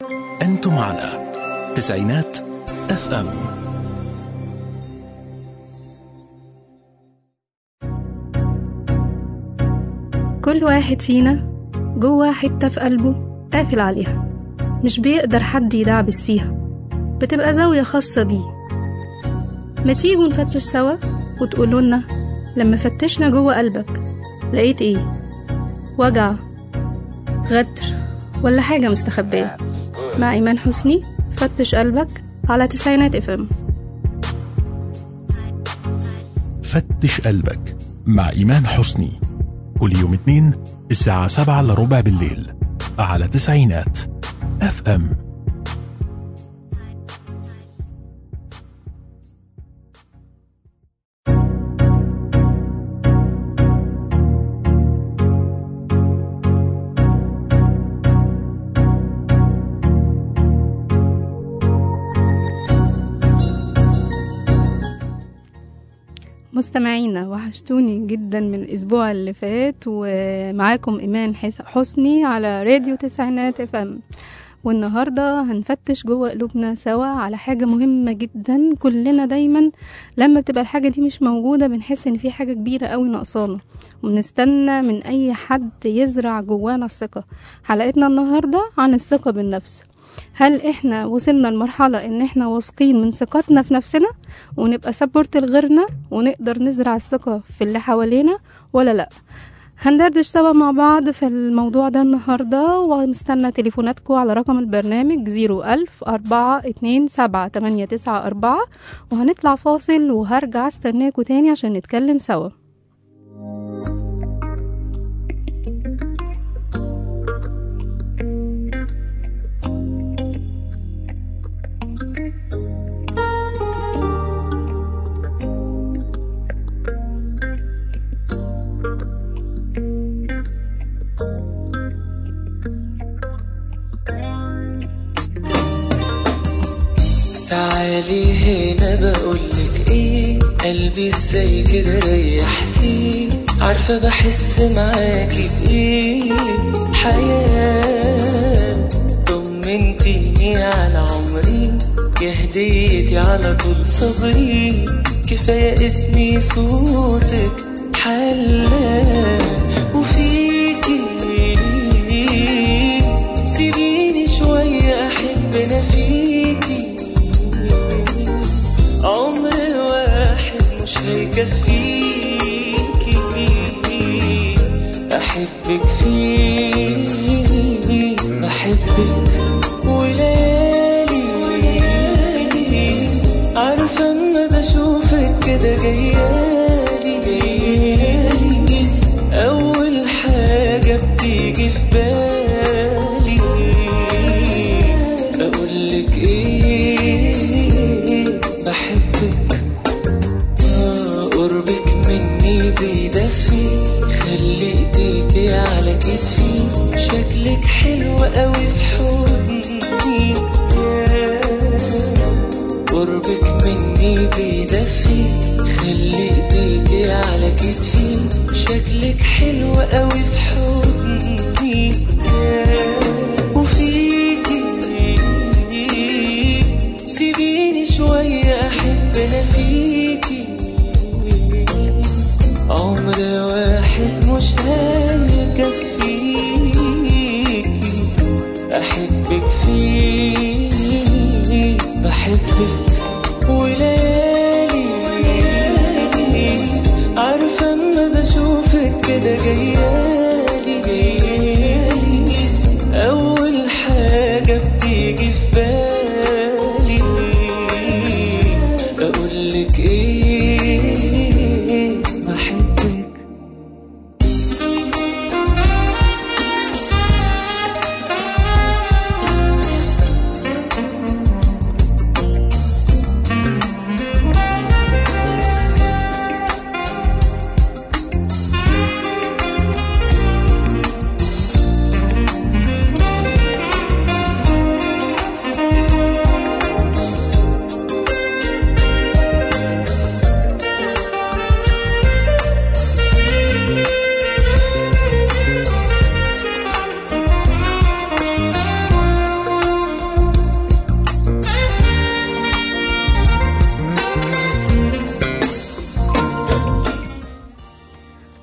أنتم على تسعينات اف ام كل واحد فينا جوه حتة في قلبه قافل عليها مش بيقدر حد يدعبس فيها بتبقى زاوية خاصة بيه ما تيجوا نفتش سوا وتقولوا لنا لما فتشنا جوه قلبك لقيت ايه وجع غدر ولا حاجة مستخبية مع إيمان حسني فتش قلبك على تسعينات اف ام فتش قلبك مع إيمان حسني كل يوم اثنين الساعة سبعة إلا ربع بالليل على تسعينات اف ام مستمعينا وحشتوني جدا من الأسبوع اللي فات ومعاكم إيمان حس- حسني على راديو تسعينات اف ام والنهاردة هنفتش جوه قلوبنا سوا على حاجة مهمة جدا كلنا دايما لما بتبقى الحاجة دي مش موجودة بنحس ان في حاجة كبيرة قوي ناقصانا وبنستنى من اي حد يزرع جوانا الثقة حلقتنا النهاردة عن الثقة بالنفس هل احنا وصلنا لمرحلة ان احنا واثقين من ثقتنا في نفسنا ونبقى سبورت لغيرنا ونقدر نزرع الثقة في اللي حوالينا ولا لأ هندردش سوا مع بعض في الموضوع ده النهاردة ومستنى تليفوناتكم على رقم البرنامج زيرو ألف أربعة اتنين سبعة تمانية تسعة أربعة وهنطلع فاصل وهرجع استناكوا تاني عشان نتكلم سوا تعالي هنا بقولك ايه قلبي ازاي كده ريحتي عارفة بحس معاكي بايه حياة طمنتيني على عمري يا هديتي على طول صبري كفاية اسمي صوتك حلا وفيكي سيبيني شوية أحب أنا فيكي عمر واحد مش هيكفيكي أحبك فيه بحبك وليالي عارفة أما بشوفك كده جيالي جيالي أول حاجة بتيجي في بالي أقولك إيه بحبك آه، قربك مني بيدفي خلي ايديكي على كتفي شكلك حلو قوي في حضني قربك مني بيدفي خلي ايديكي على كتفي شكلك حلو قوي في حضني وفيكي سيبيني شوية أحب أنا فيكي عمر واحد مش هيكفيكي أحبك فيه بحبك وليالي عارفة أما بشوفك كده جيالي جيالي أول حاجة بتيجي في بالي أقولك إيه بحبك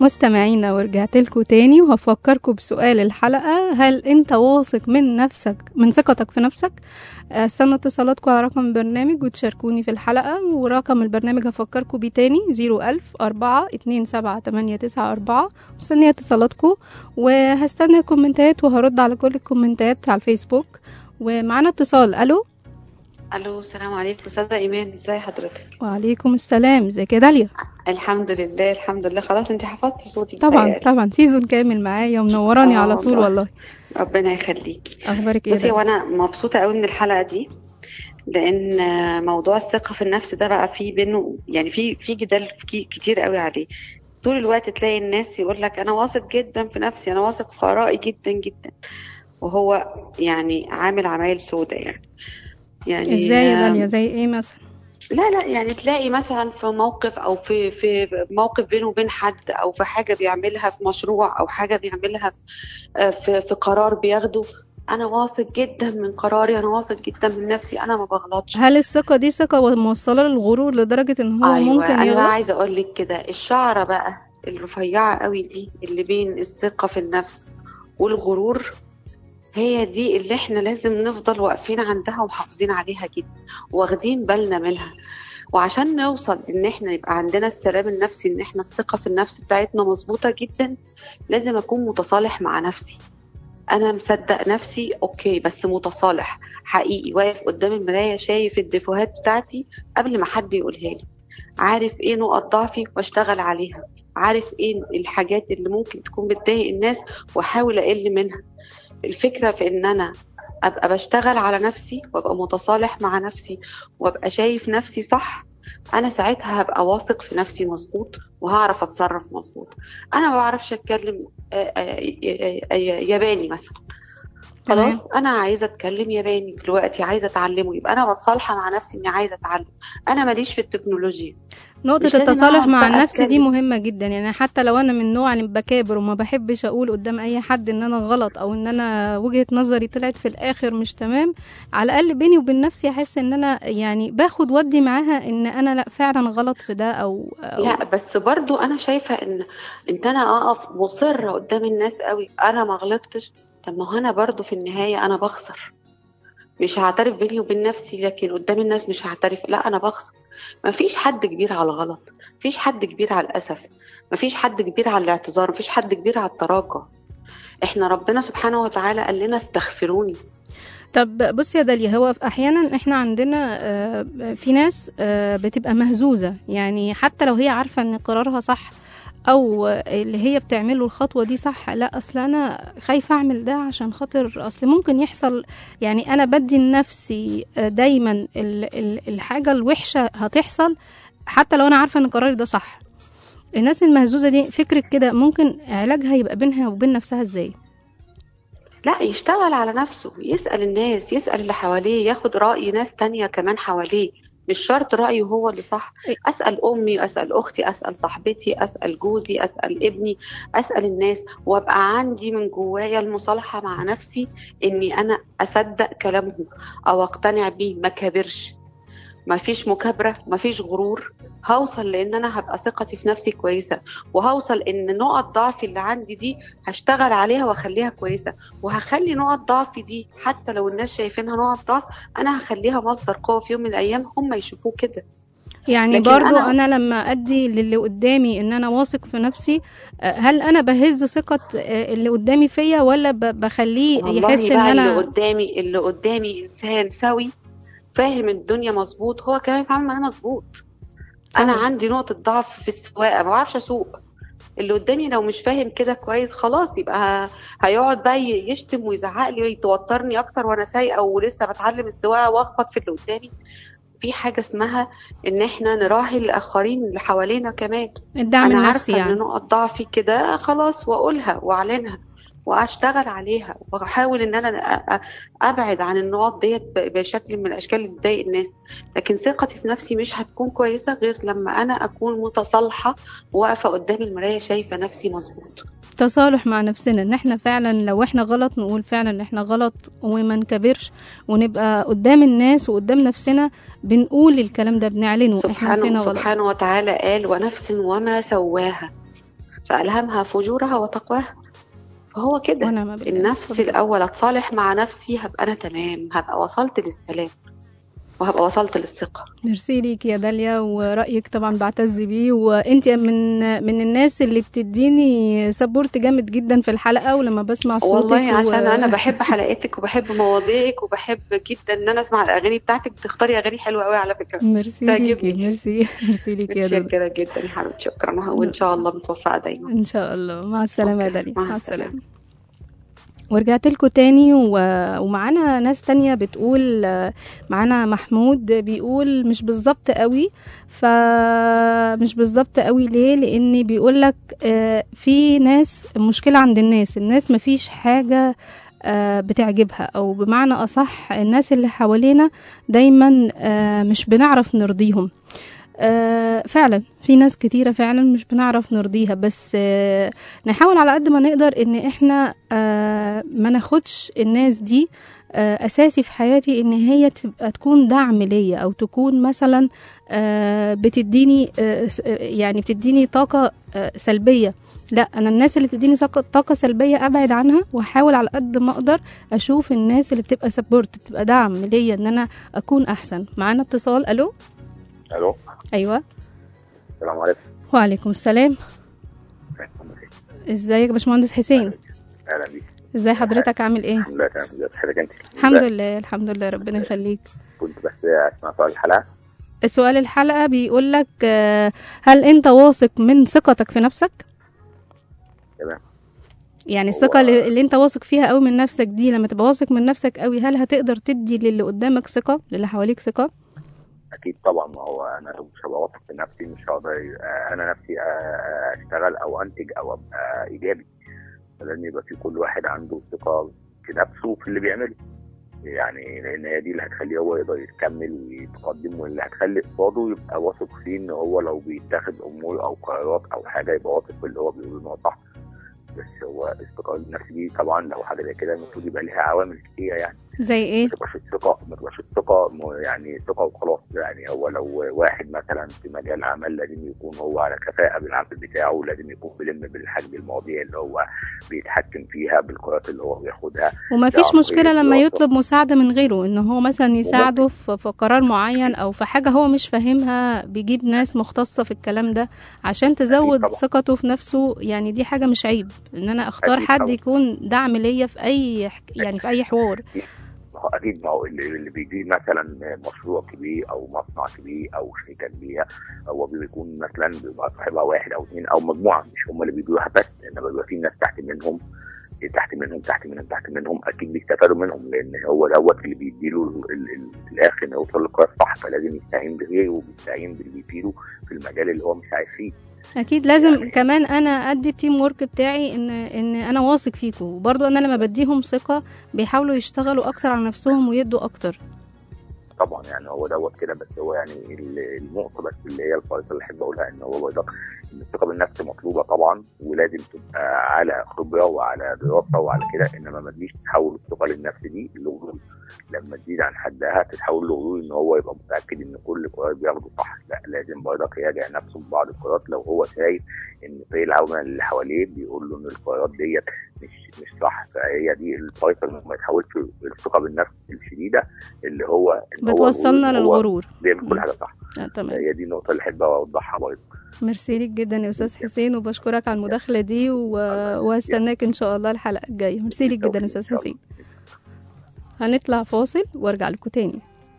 مستمعينا ورجعت لكم تاني وهفكركم بسؤال الحلقة هل انت واثق من نفسك من ثقتك في نفسك استنى اتصالاتكم على رقم البرنامج وتشاركوني في الحلقة ورقم البرنامج هفكركم بيه تاني زيرو ألف أربعة اتنين سبعة تمانية تسعة أربعة مستنية اتصالاتكم وهستنى الكومنتات وهرد على كل الكومنتات على الفيسبوك ومعانا اتصال ألو الو السلام عليكم استاذه ايمان ازي حضرتك وعليكم السلام ازيك يا داليا الحمد لله الحمد لله خلاص انت حفظتي صوتي طبعا بتهيألي. طبعا سيزون كامل معايا ومنوراني آه على طول والله. والله ربنا يخليكي اخبارك ايه بصي ده؟ وانا مبسوطه قوي من الحلقه دي لان موضوع الثقه في النفس ده بقى فيه بينه يعني في في جدال كي- كتير قوي عليه طول الوقت تلاقي الناس يقول لك انا واثق جدا في نفسي انا واثق في ارائي جدا جدا وهو يعني عامل عمايل سودة يعني يعني ازاي يا داليا زي ايه مثلا لا لا يعني تلاقي مثلا في موقف او في في موقف بينه وبين حد او في حاجه بيعملها في مشروع او حاجه بيعملها آه، في في قرار بياخده انا واثق جدا من قراري انا واثق جدا من نفسي انا ما بغلطش هل الثقة دي ثقة موصلة للغرور لدرجة ان هو ايوه ممكن انا بقى يغلط عايزه اقول لك كده الشعره بقى الرفيعه قوي دي اللي بين الثقه في النفس والغرور هي دي اللي احنا لازم نفضل واقفين عندها ومحافظين عليها جدا واخدين بالنا منها وعشان نوصل ان احنا يبقى عندنا السلام النفسي ان احنا الثقه في النفس بتاعتنا مظبوطه جدا لازم اكون متصالح مع نفسي انا مصدق نفسي اوكي بس متصالح حقيقي واقف قدام المرايه شايف الديفوهات بتاعتي قبل ما حد يقولها لي عارف ايه نقط ضعفي واشتغل عليها عارف ايه الحاجات اللي ممكن تكون بتضايق الناس واحاول اقل منها الفكره في ان انا ابقى بشتغل على نفسي وابقى متصالح مع نفسي وابقى شايف نفسي صح انا ساعتها هبقى واثق في نفسي مظبوط وهعرف اتصرف مظبوط انا ما بعرفش اتكلم آه، آه، آه، آه، ياباني مثلا تمام. خلاص انا عايزه اتكلم ياباني دلوقتي عايزه اتعلمه يبقى انا متصالحه مع نفسي اني عايزه اتعلم انا ماليش في التكنولوجيا نقطة مش لازم التصالح أقعد مع بقى النفس دي أتكلم. مهمة جدا يعني حتى لو أنا من النوع اللي بكابر وما بحبش أقول قدام أي حد إن أنا غلط أو إن أنا وجهة نظري طلعت في الآخر مش تمام على الأقل بيني وبين نفسي أحس إن أنا يعني باخد ودي معاها إن أنا لا فعلا غلط في ده أو, أو لا بس برضو انا شايفه ان ان انا اقف مصره قدام الناس قوي انا ما غلطتش طب ما هو انا برضو في النهايه انا بخسر مش هعترف بيني وبين نفسي لكن قدام الناس مش هعترف لا انا بخسر ما فيش حد كبير على الغلط مفيش حد كبير على الاسف مفيش حد كبير على الاعتذار مفيش حد كبير على التراجع احنا ربنا سبحانه وتعالى قال لنا استغفروني طب بصي يا داليا هو احيانا احنا عندنا آه، في ناس آه، بتبقى مهزوزه يعني حتى لو هي عارفه ان قرارها صح او اللي هي بتعمله الخطوه دي صح لا اصل انا خايفه اعمل ده عشان خاطر اصل ممكن يحصل يعني انا بدي لنفسي آه، دايما ال- ال- الحاجه الوحشه هتحصل حتى لو انا عارفه ان قراري ده صح الناس المهزوزه دي فكرة كده ممكن علاجها يبقى بينها وبين نفسها ازاي لا يشتغل على نفسه يسأل الناس يسأل اللي حواليه ياخد رأي ناس تانية كمان حواليه مش شرط رأيه هو اللي صح إيه. أسأل أمي أسأل أختي أسأل صاحبتي أسأل جوزي أسأل ابني أسأل الناس وأبقى عندي من جوايا المصالحة مع نفسي إني أنا أصدق كلامهم أو أقتنع بيه ما كبرش ما فيش مكابرة ما فيش غرور هوصل لان انا هبقى ثقتي في نفسي كويسه وهوصل ان نقط ضعفي اللي عندي دي هشتغل عليها واخليها كويسه وهخلي نقط ضعفي دي حتى لو الناس شايفينها نقط ضعف انا هخليها مصدر قوه في يوم من الايام هم يشوفوه كده يعني لكن برضو أنا- أنا, لما أدي للي قدامي إن أنا واثق في نفسي آه، هل أنا بهز ثقة آه، اللي قدامي فيا ولا ب- بخليه والله يحس إن بقى اللي أنا قدامي اللي قدامي انسان سوي فاهم الدنيا مظبوط هو كمان يتعامل معايا مظبوط انا صحيح. عندي نقطه ضعف في السواقه ما بعرفش اسوق اللي قدامي لو مش فاهم كده كويس خلاص يبقى هيقعد بقى ي- يشتم ويزعق لي ويتوترني اكتر وانا سايقه ولسه بتعلم السواقه واخبط في اللي قدامي في حاجه اسمها ان احنا نراعي الاخرين اللي حوالينا كمان الدعم انا النفسي عارفه يعني ان نقط ضعفي كده خلاص واقولها واعلنها واشتغل عليها واحاول ان انا أ- أ- ابعد عن النقط ديت ب- بشكل من الاشكال اللي بتضايق الناس لكن ثقتي في نفسي مش هتكون كويسه غير لما انا اكون متصالحه واقفه قدام المرايه شايفه نفسي مظبوط تصالح مع نفسنا ان احنا فعلا لو احنا غلط نقول فعلا ان احنا غلط وما نكبرش ونبقى قدام الناس وقدام نفسنا بنقول الكلام ده بنعلنه احنا فينا سبحانه غلط سبحانه وتعالى قال ونفس وما سواها فألهمها فجورها وتقواها فهو كده ونعم بالله. النفس اتفضل. الأول أتصالح مع نفسي هبقى أنا تمام هبقى وصلت للسلام وهبقى وصلت للثقة ميرسي ليك يا داليا ورأيك طبعا بعتز بيه وانت من من الناس اللي بتديني سبورت جامد جدا في الحلقة ولما بسمع صوتك والله و- عشان أنا بحب حلقاتك وبحب مواضيعك وبحب جدا إن أنا أسمع الأغاني بتاعتك بتختاري أغاني حلوة قوي على فكرة ميرسي ليكي تعجبني. ميرسي ميرسي ليكي يا داليا متشكرة جدا يا حبيبتي شكرا وإن شاء الله متوفقة دايما ان شاء الله مع السلامة يا أوكي، داليا مع مع السلامة. السلامة ورجعت لكم تاني و... ومعانا ناس تانية بتقول آه، معانا محمود بيقول مش بالظبط قوي فمش بالظبط قوي ليه لان بيقول لك في ناس مشكلة عند الناس الناس مفيش حاجة آه، بتعجبها او بمعنى اصح الناس اللي حوالينا دايما آه، مش بنعرف نرضيهم آه، فعلا في ناس كتيرة فعلا مش بنعرف نرضيها بس آه، نحاول على قد ما نقدر ان احنا آه، ما ناخدش الناس دي آه، اساسي في حياتي ان هي تبقى تكون دعم ليا او تكون مثلا آه، بتديني آه، س- آه، يعني بتديني طاقة آه، سلبية لا انا الناس اللي بتديني طاقة- طاقة سلبية ابعد عنها واحاول على قد ما اقدر اشوف الناس اللي بتبقى سبورت بتبقى دعم ليا ان انا اكون احسن معانا اتصال الو الو ايوه السلام عليكم وعليكم السلام ازيك يا باشمهندس حسين اهلا بيك ازاي حضرتك عامل ايه الحمد لله تمام ازي حضرتك انت الحمد لله الحمد لله ربنا يخليك كنت بس اسمع سؤال الحلقه سؤال الحلقة بيقول لك آه، هل انت واثق من ثقتك في نفسك تمام. يعني هو- الثقة اللي, اللي انت واثق فيها قوي من نفسك دي لما تبقى واثق من نفسك قوي هل هتقدر تدي للي قدامك ثقة للي حواليك ثقة اكيد طبعا ما هو انا لو مش هبقى واثق في نفسي مش هقدر آه، انا نفسي آه، اشتغل او انتج او ابقى ايجابي فلازم يبقى في كل واحد عنده ثقه في نفسه وفي اللي بيعمله يعني لان هي دي اللي هتخليه هو يقدر يكمل ويتقدم واللي هتخلي قصاده يبقى واثق فيه ان هو لو بيتاخد امور او قرارات او حاجه يبقى واثق في اللي هو بيقوله ان هو صح بس هو استقرار النفس دي طبعا لو حاجه زي كده المفروض يبقى ليها عوامل كتيره يعني زي ايه ما تبقاش الثقه ما تبقاش الثقه م- يعني ثقه وخلاص يعني هو لو واحد مثلا في مجال عمل لازم يكون هو على كفاءه بالعمل بتاعه لازم يكون بيلم بالحجم المواضيع اللي هو بيتحكم فيها بالقرارات اللي هو بياخدها وما فيش عن مشكلة طريق لما الوسط. يطلب مساعدة من غيره ان هو مثلا يساعده في في قرار معين او في حاجة هو مش فاهمها بيجيب ناس مختصة في الكلام ده عشان تزود طبعا. ثقته في نفسه يعني دي حاجة مش عيب ان انا اختار أكيد حد طبعا. يكون دعم ليا في اي حك- يعني في اي حوار ما هو اكيد ما هو اللي, اللي بيجي مثلا مشروع كبير او مصنع كبير او شركه كبيره هو بيكون مثلا بيبقى صاحبها واحد او اثنين او مجموعه مش هم اللي بيجوها بس انما بيبقى في ناس تحت منهم تحت منهم تحت منهم تحت منهم اكيد بيستفادوا منهم لان هو دوت اللي بيديله ال- ال- ال- في الاخر انه يوصل للقرار صح فلازم يستعين بغيره وبيستعين باللي بيفيده في المجال اللي هو مش عارف فيه اكيد لازم يعني- كمان انا ادي التيم ورك بتاعي ان ان انا واثق فيكم وبرضو انا لما بديهم ثقة بيحاولوا يشتغلوا اكتر على نفسهم ويدوا اكتر طبعا يعني هو دوت كده بس هو يعني ال- النقطه بس اللي هي الفيصل اللي احب اقولها ان هو برضك ان الثقه بالنفس مطلوبه طبعا ولازم تبقى على خبره وعلى دراسه وعلى كده انما ما تجيش تحول الثقه للنفس دي لغرور لما تزيد عن حدها تتحول لغرور ان هو يبقى متاكد ان كل قرار بياخده صح لا لازم برضك يراجع نفسه في بعض القرارات لو هو شايف ان في العوامل اللي حواليه بيقول له ان القرارات ديت مش مش صح فهي دي الفيصل انه ما يتحولش الثقه بالنفس الشديده اللي هو إن هو بتوصلنا إن هو للغرور بيعمل كل حاجه صح آه، تمام هي دي النقطه اللي احب اوضحها برضه ميرسي ليك جدا يا استاذ حسين وبشكرك على المداخله دي و... واستناك ان شاء الله الحلقه الجايه ميرسي ليك جدا يا استاذ حسين هنطلع فاصل وارجع لكم تاني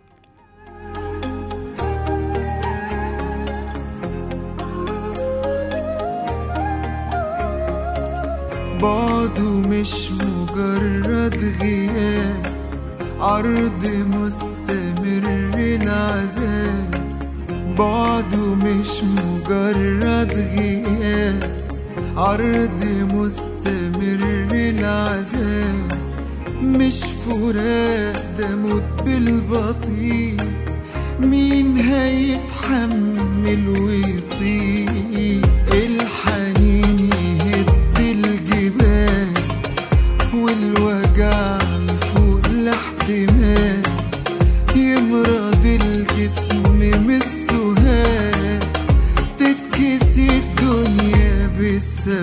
بعده مش مجرد غياب عرض مستمر العذاب بعده مش مجرد غياب عرض مستمر العذاب مش فراق ده موت بالبطيء مين هيتحمل ويطيق الحنين يهد الجبال والوجع يفوق الاحتمال يمرض الجسم من السهاد تتكسي الدنيا بالسواد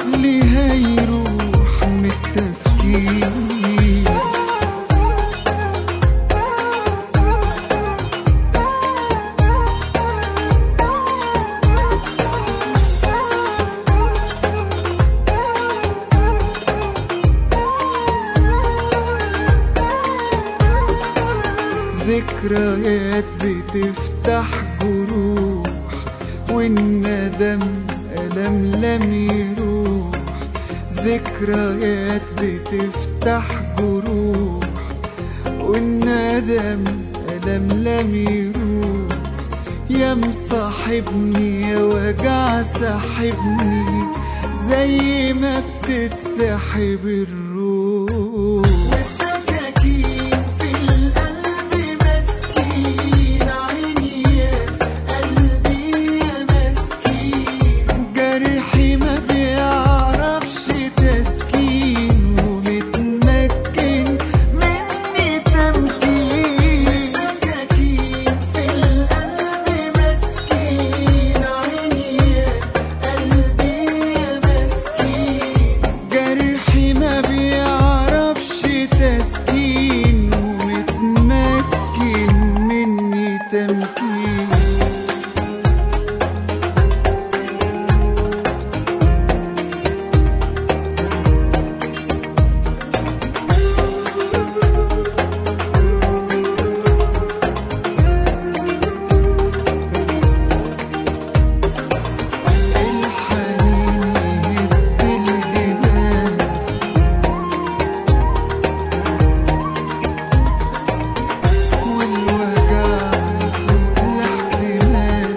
عقلي هيروح من التفكير ذكريات بتفتح جروح والندم ألم لم يروح ذكريات بتفتح جروح والندم ألم لم يروح يا مصاحبني يا وجع ساحبني زي ما بتتسحب الروح والسكاكين في القلب مسكين عيني يا قلبي يا مسكين جرحي ما بيعرفش تسكين ومتمكن مني تمكين والسكاكين في القلب مسكين عيني يا قلبي يا مسكين جرحي ما بيعرفش تسكين ومتمكن مني تمكين الحنين يهد الجبال والوجع فوق الاحتمال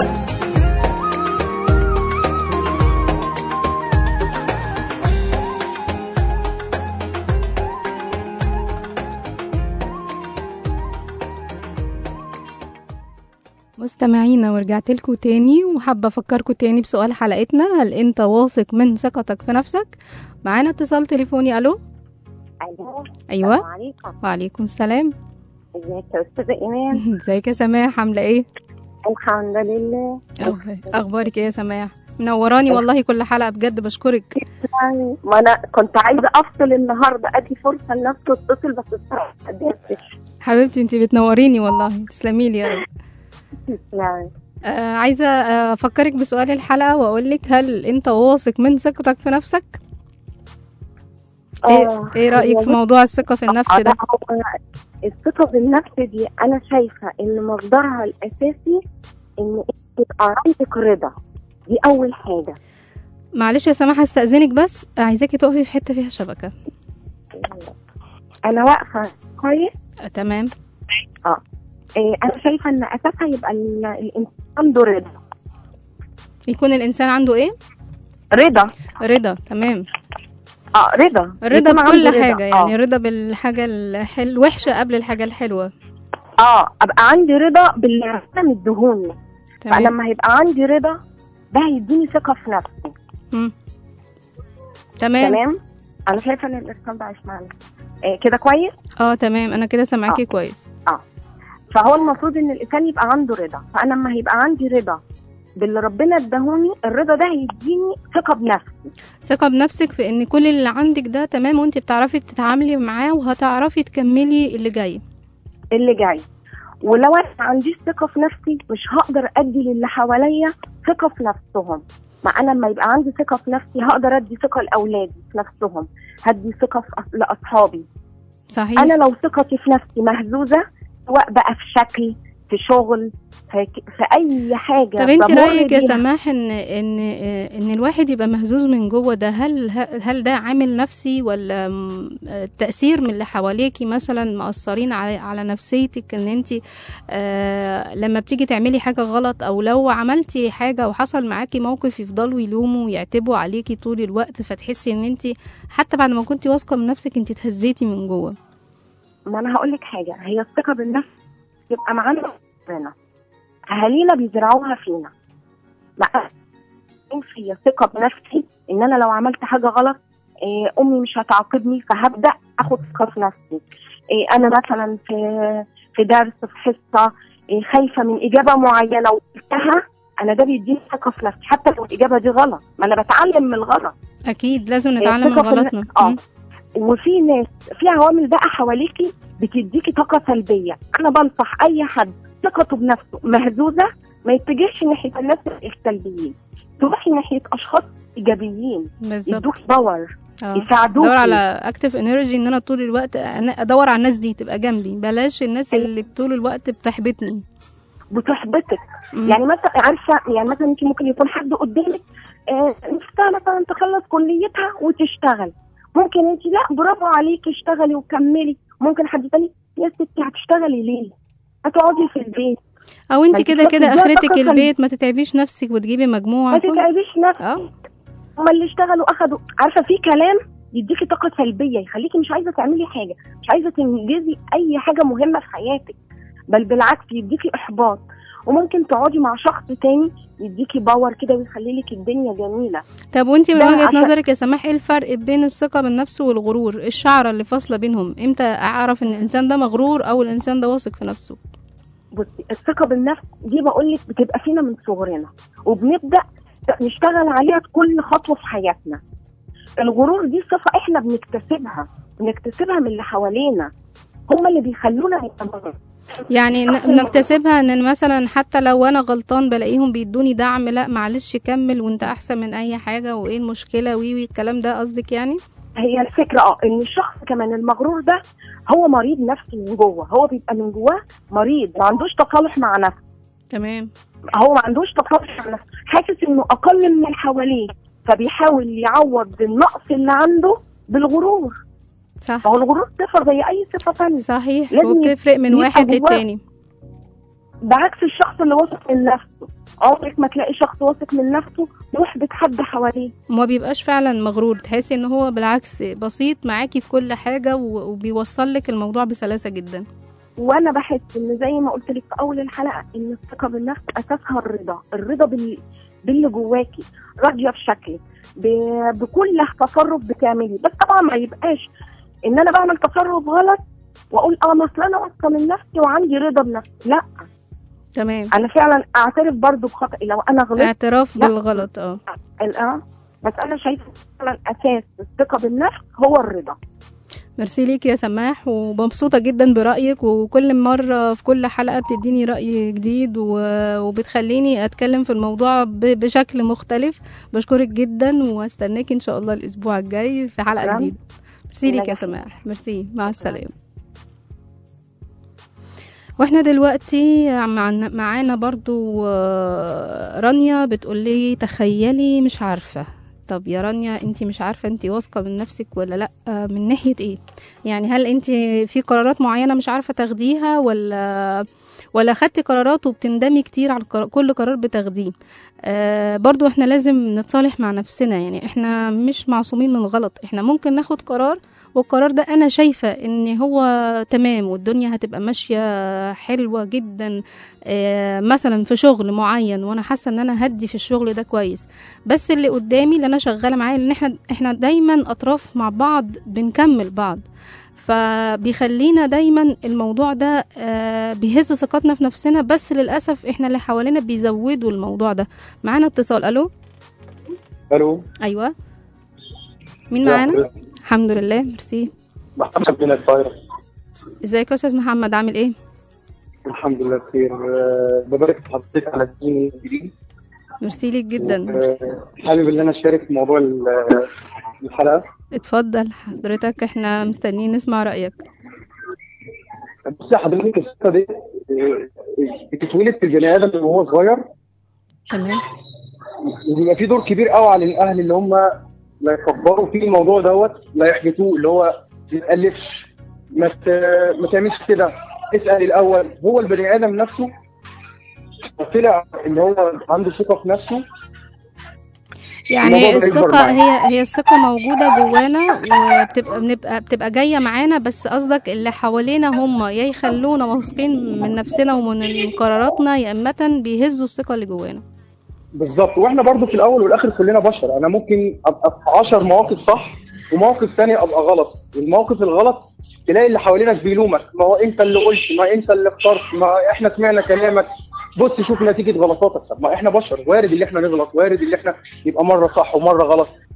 مستمعينا ورجعت لكم تاني وحابة أفكركم تاني بسؤال حلقتنا هل أنت واثق من ثقتك في نفسك؟ معانا اتصال تليفوني ألو الو أيوة السلام عليكم وعليكم السلام ازيك يا استاذه ايمان ازيك يا سماح عاملة ايه؟ الحمد لله أخ- أخبارك ايه يا سماح؟ منوراني والله كل حلقة بجد بشكرك يعني ما انا كنت عايزه افصل النهارده ادي فرصه لنفسي اتصل بس الصراحه ما قدرتش حبيبتي انتي بتنوريني والله تسلمي لي يا رب يعني آه عايزة آه، أفكرك بسؤال الحلقة وأقولك هل أنت واثق من ثقتك في نفسك؟ إيه, آه، إيه رأيك في هي موضوع الثقة في النفس ده؟ لا، هو الثقه بالنفس دي انا شايفه ان مصدرها الاساسي ان انت يبقى عندك رضا دي اول حاجه معلش يا سماح هستأذنك بس عايزاكي تقفي في حتة فيها شبكة انا واقفه كويس آه تمام إيه انا شايفه ان اساسها يبقى ال- الانسان عنده رضا يكون الإنسان عنده إيه؟ رضا رضا تمام اه رضا رضا يكون بكل عنده رضا. حاجة آه. يعني رضا بالحاجة الحل... الوحشة قبل الحاجة الحلوة اه ابقى عندي رضا باللي ربنا مديهوني تمام فلما هيبقى عندي رضا ده هيديني ثقه في نفسي مم. تمام تمام انا شايفه ان الارسال ده عايش معانا إيه كده كويس اه تمام أنا كده سامعاكي كويس فهو المفروض ان الانسان يبقى عنده رضا فانا لما هيبقى عندي رضا باللي ربنا اداهوني الرضا ده هيديني ثقه بنفسي ثقة بنفسك في ان كل اللي عندك ده تمام وانت بتعرفي تتعاملي معاه وهتعرفي تكملي اللي جاي اللي جاي ولو انا ما عنديش ثقه في نفسي مش هقدر ادي للي حواليا ثقه في نفسهم ما انا لما يبقى عندي ثقه في نفسي هقدر ادي ثقه لاولادي في نفسهم هدي ثقه في أص- لاصحابي صحيح انا لو ثقتي في نفسي مهزوزه سواء بقى في شكل في شغل في, في اي حاجه طب انت بمر رايك يا بيها. سماح ان ان ان الواحد يبقى مهزوز من جوه ده هل هل ده عامل نفسي ولا م- تاثير من اللي حواليكي مثلا مأثرين على على نفسيتك ان انت آه لما بتيجي تعملي حاجه غلط او لو عملتي حاجه وحصل معاكي موقف يفضلوا يلوموا ويعتبوا عليكي طول الوقت فتحسي ان انت حتى بعد ما كنتي واثقه من نفسك انت اتهزيتي من جوه ما انا هقول لك حاجه هي الثقه بالنفس يبقى معانا ربنا اهالينا بيزرعوها فينا ما أنا فيا ثقه بنفسي ان انا لو عملت حاجه غلط إيه امي مش هتعاقبني فهبدا اخد ثقه في نفسي إيه انا مثلا في في درس في حصه إيه خايفه من اجابه معينه وقلتها انا ده بيديني ثقه في نفسي حتى لو الاجابه دي غلط ما انا بتعلم من الغلط اكيد لازم نتعلم من الثقة في الن- غلطنا آه. مم. وفي ناس في عوامل بقى حواليكي بتديكي طاقه سلبيه انا بنصح اي حد ثقته بنفسه مهزوزه ما يتجهش ناحيه الناس السلبيين تروحي ناحيه اشخاص ايجابيين بالظبط يدوك باور اه يساعدوك ادور على اكتف انرجي ان انا طول الوقت أنا ادور على الناس دي تبقى جنبي بلاش الناس اللي طول الوقت بتحبطني بتحبطك مم. يعني مثلا عارفه يعني مثلا انت ممكن يكون حد قدامك آه، نفسها مثلا تخلص كليتها وتشتغل ممكن انت لا برافو عليكي اشتغلي وكملي ممكن حد تاني يا ستي هتشتغلي ليه؟ هتقعدي في البيت او انت ما كده انت كده بتاخدي اخرتك طاقة البيت ما تتعبيش نفسك وتجيبي مجموعه ما كل- تتعبيش نفسك اه هما اللي اشتغلوا اخدوا عارفه في كلام يديكي طاقه سلبيه يخليكي مش عايزه تعملي حاجه مش عايزه تنجزي اي حاجه مهمه في حياتك بل بالعكس يديكي احباط وممكن تقعدي مع شخص تاني يديكي باور كده ويخلي لك الدنيا جميله طب وانت من ده وجهة عشان- نظرك يا سماح ايه الفرق بين الثقة بالنفس والغرور الشعرة اللي فاصلة بينهم امتى اعرف ان الانسان ده مغرور او الانسان ده واثق في نفسه بصي الثقه بالنفس دي بقول لك بتبقى فينا من صغرنا وبنبدا نشتغل عليها كل خطوه في حياتنا الغرور دي صفه احنا بنكتسبها بنكتسبها من اللي حوالينا هم اللي بيخلونا نتمرد يعني ن- نكتسبها ان مثلا حتى لو انا غلطان بلاقيهم بيدوني دعم لا معلش كمل وانت احسن من اي حاجة وايه المشكلة وي وي الكلام ده قصدك يعني هي الفكره اه ان الشخص كمان المغرور ده هو مريض نفسي من جوه هو بيبقى من جواه مريض ما عندوش تصالح مع نفسه تمام هو ما عندوش تصالح مع نفسه حاسس انه اقل من اللي حواليه فبيحاول يعوض النقص اللي عنده بالغرور صح فهو الغرور صفه زي اي صفه ثانيه صحيح لازم وبتفرق من يبقى واحد جواه. للتاني بعكس الشخص اللي واثق من نفسه عمرك ما تلاقي شخص واثق من نفسه يحبط حد حواليه وما بيبقاش فعلا مغرور تحسي ان هو بالعكس بسيط معاكي في كل حاجة و- وبيوصل لك الموضوع بسلاسة جدا وانا بحس ان زي ما قلت لك في اول الحلقه ان الثقه بالنفس اساسها الرضا الرضا بال... باللي جواكي راضيه بشكلك ب... بكل تصرف بتعمليه بس طبعا ما يبقاش ان انا بعمل تصرف غلط واقول اه ما اصل انا واثقه من نفسي وعندي رضا بنفسي لا تمام انا فعلا اعترف برضو بخطئي لو انا غلطت اعتراف لا. بالغلط اه اه بس انا شايفه فعلا اساس الثقه بالنفس هو الرضا ميرسي ليك يا سماح ومبسوطة جدا برأيك وكل مرة في كل حلقة بتديني رأي جديد و- وبتخليني أتكلم في الموضوع ب- بشكل مختلف بشكرك جدا واستناك إن شاء الله الأسبوع الجاي في حلقة شكراً. جديدة ميرسي ليك يا نجاح. سماح ميرسي مع السلامة واحنا دلوقتي مع- معانا برضو آه، رانيا بتقولي تخيلي مش عارفة طب يا رانيا انت مش عارفة انت واثقة من نفسك ولا لا آه، من ناحية ايه يعني هل انت في قرارات معينة مش عارفة تاخديها ولا ولا خدتي قرارات وبتندمي كتير على القرار- كل قرار بتاخديه آه برضو احنا لازم نتصالح مع نفسنا يعني احنا مش معصومين من الغلط احنا ممكن ناخد قرار والقرار ده انا شايفة ان هو تمام والدنيا هتبقى ماشية حلوة جدا آه مثلا في شغل معين وانا حاسة ان انا هدي في الشغل ده كويس بس اللي قدامي اللي انا شغالة معاه لان احنا احنا دايما اطراف مع بعض بنكمل بعض فبيخلينا دايما الموضوع ده آه، بيهز ثقتنا في نفسنا بس للاسف احنا اللي حوالينا بيزودوا الموضوع ده معانا اتصال الو الو ايوه مين معانا الحمد لله ميرسي محمد بن الطاير ازيك يا استاذ محمد عامل ايه الحمد لله بخير أه ببارك لحضرتك على الدين الجديد ميرسي ليك جدا أه حابب ان انا اشارك في موضوع ال- الحلقه اتفضل حضرتك احنا مستنيين نسمع رايك بصي حضرتك الثقه دي آه، بتتولد في البني ادم وهو صغير تمام وبيبقى في دور كبير قوي على الاهل اللي هم لا يكبروا فيه الموضوع دوت لا يحبطوه اللي هو ما تتالفش ما ت- ما تعملش كده اسال الاول هو البني ادم نفسه طلع ان هو عنده ثقه في نفسه يعني الموضوع ده يكبر الثقة معاك. هي هي الثقة موجودة جوانا وبتبقى بنبقى بتبقى جاية معانا بس قصدك اللي حوالينا هم يا يخلونا واثقين من نفسنا ومن قراراتنا يا إما بيهزوا الثقة اللي جوانا بالظبط واحنا برضو في الاول والاخر كلنا بشر انا ممكن ابقى في 10 مواقف صح وموقف ثاني ابقى غلط والموقف الغلط تلاقي اللي حوالينك بيلومك ما هو انت اللي قلت ما انت اللي اخترت ما احنا سمعنا كلامك بص شوف نتيجه غلطاتك طب ما احنا بشر وارد اللي احنا نغلط وارد اللي احنا يبقى مره صح ومره غلط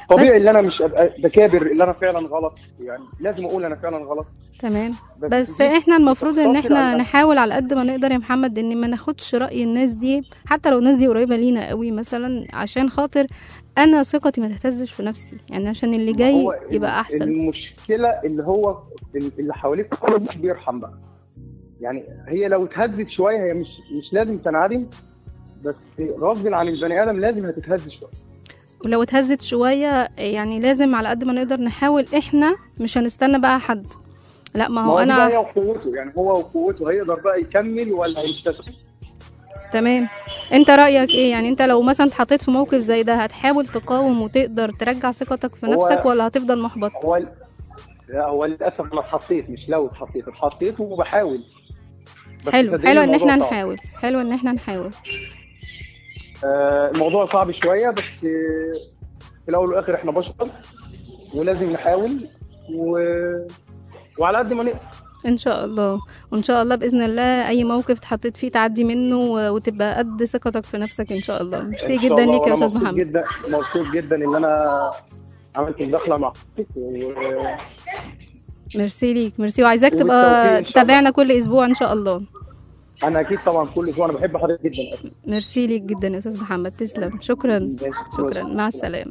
طبيعي بس- اللي انا مش ابقى بكابر اللي انا فعلا غلط يعني لازم اقول انا فعلا غلط تمام بس دي احنا المفروض ان بتقتصر احنا على- نحاول على قد ما نقدر يا محمد ان ما ناخدش رأي الناس دي حتى لو الناس دي قريبة لينا قوي مثلا عشان خاطر انا ثقتي ما تهتزش في نفسي يعني عشان اللي ما جاي هو ال- يبقى احسن المشكله اللي هو اللي حواليك كله مش بيرحم بقى يعني هي لو اتهزت شويه هي مش مش لازم تنعدم بس غصب عن البني ادم لازم هتتهز شويه ولو اتهزت شوية يعني لازم على قد ما نقدر نحاول احنا مش هنستنى بقى حد لا ما ما هو هو دي بقى هي انا وقوته يعني هو وقوته هيقدر بقى يكمل ولا يستسلم تمام انت رأيك ايه يعني انت لو مثلا اتحطيت في موقف زي ده هتحاول تقاوم وتقدر ترجع ثقتك في هو- نفسك ولا هتفضل محبط هو ال- لا هو للاسف انا اتحطيت مش لو اتحطيت اتحطيت وبحاول بس حلو صدقني حلو ان الموضوع احنا صعب. نحاول حلو ان احنا نحاول آه، الموضوع صعب شويه بس آه، في الاول والاخر احنا بشر ولازم نحاول و... وعلى قد ما نقدر ان شاء الله وان شاء الله باذن الله اي موقف اتحطيت فيه تعدي منه و- وتبقى قد ثقتك في نفسك ان شاء الله ميرسي إن شاء جدا الله ليك يا وأنا استاذ مبسوط محمد جدا مبسوط جدا ان انا عملت مداخله مع حضرتك و... ميرسي ليك ميرسي وعايزاك وبالتوفيق تبقى إن شاء الله. تتابعنا كل اسبوع ان شاء الله انا اكيد طبعا كل اسبوع انا بحب حضرتك جدا اصلا ميرسي ليك جدا يا استاذ محمد تسلم شكرا شكرا مع السلامه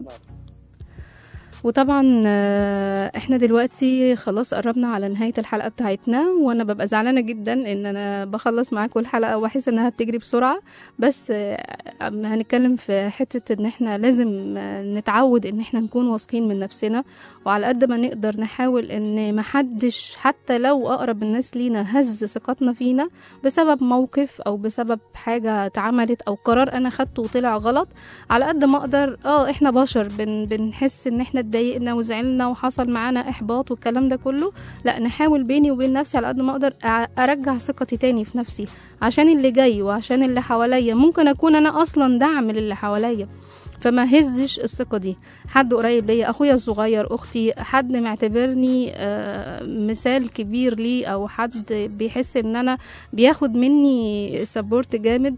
وطبعا آه، احنا دلوقتي خلاص قربنا على نهاية الحلقة بتاعتنا وانا ببقى زعلانة جدا ان انا بخلص معاكم الحلقة واحس انها بتجري بسرعة بس آه، أما هنتكلم في حتة ان احنا لازم آه، نتعود ان احنا نكون واثقين من نفسنا وعلى قد ما نقدر نحاول ان محدش حتى لو اقرب الناس لينا هز ثقتنا فينا بسبب موقف او بسبب حاجة اتعملت او قرار انا خدته وطلع غلط على قد ما اقدر اه احنا بشر بن بنحس ان احنا اتضايقنا وزعلنا وحصل معانا احباط والكلام ده كله لا نحاول بيني وبين نفسي على قد ما اقدر أع- ارجع ثقتي تاني في نفسي عشان اللي جاي وعشان اللي حواليا ممكن اكون انا اصلا دعم للي حواليا فما هزش الثقة دي حد قريب ليا اخويا الصغير اختي حد معتبرني آه، مثال كبير لي او حد بيحس ان انا بياخد مني سبورت جامد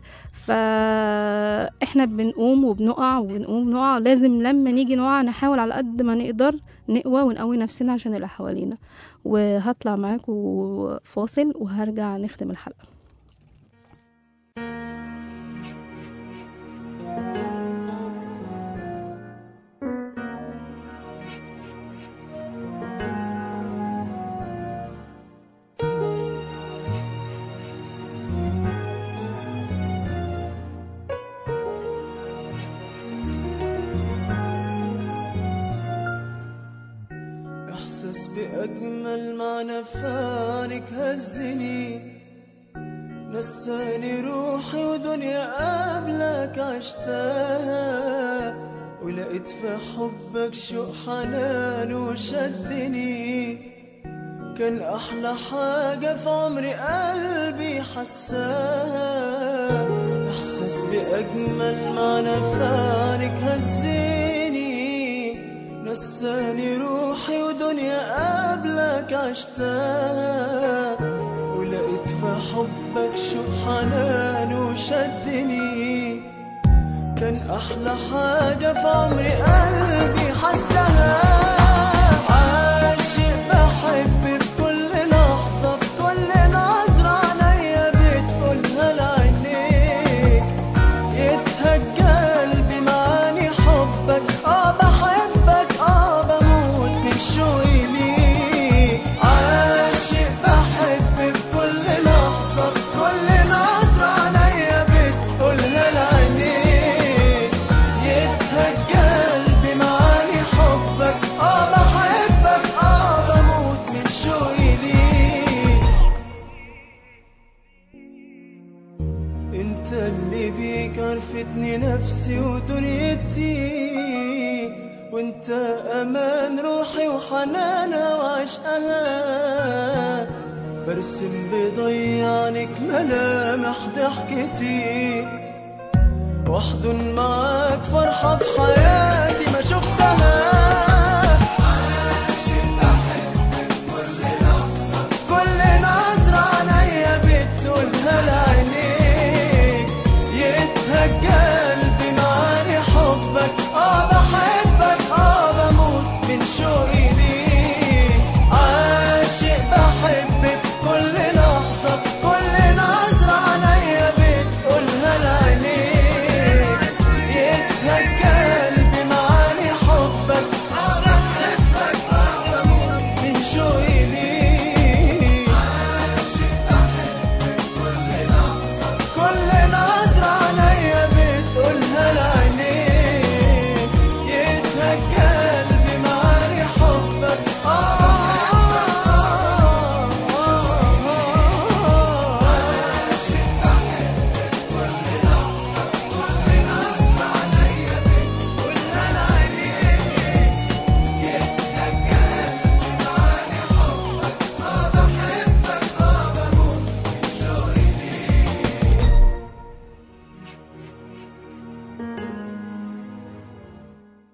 فاحنا بنقوم وبنقع وبنقوم ونقع لازم لما نيجي نقع نحاول على قد ما نقدر نقوى ونقوي نفسنا عشان اللي حوالينا وهطلع معاكم فاصل وهرجع نختم الحلقة إحساس بأجمل معنى فانك هزني نساني روحي ودنيا قبلك عشتها ولقيت في حبك شوق حنان وشدني كان أحلى حاجة في عمري قلبي حساها إحساس بأجمل معنى فانك هزني نساني روحي ودنيا قبلك عشتها ولقيت في حبك شوق حنان وشدني كان أحلى حاجة في عمري قلبي حسها عاشق بحب في كل لحظة في كل نظرة عينيا بتقولها لعينيك يتهج قلبي معاني حبك اه بحبك اه بموت من شوقي ليك عاشق بحب في كل لحظة في كل نظرة عينيا بتقولها لعينيك يتهج قلبي معاني حبك اه بحبك اه بموت من شوقي ليك انت اللي بيك عرفتني نفسي ودنيتي وانت امان روحي وحنانها وعشقها برسم بضيعنك ملامح ضحكتي واحضن معاك فرحة في حياتي ما شفتها كل نظرة عينيا بتقولها لعينيك يتهج قلبي معاني حبك اه بحبك اه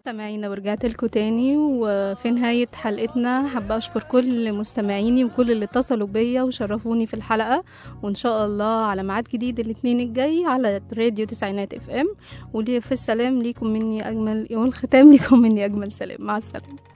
مستمعينا ورجعت لكم تاني وفي نهاية حلقتنا حابة أشكر كل مستمعيني وكل اللي اتصلوا بيا وشرفوني في الحلقة وإن شاء الله على ميعاد جديد الاثنين الجاي على راديو تسعينات اف ام ولي في السلام ليكم مني أجمل والختام ليكم مني أجمل سلام مع السلامة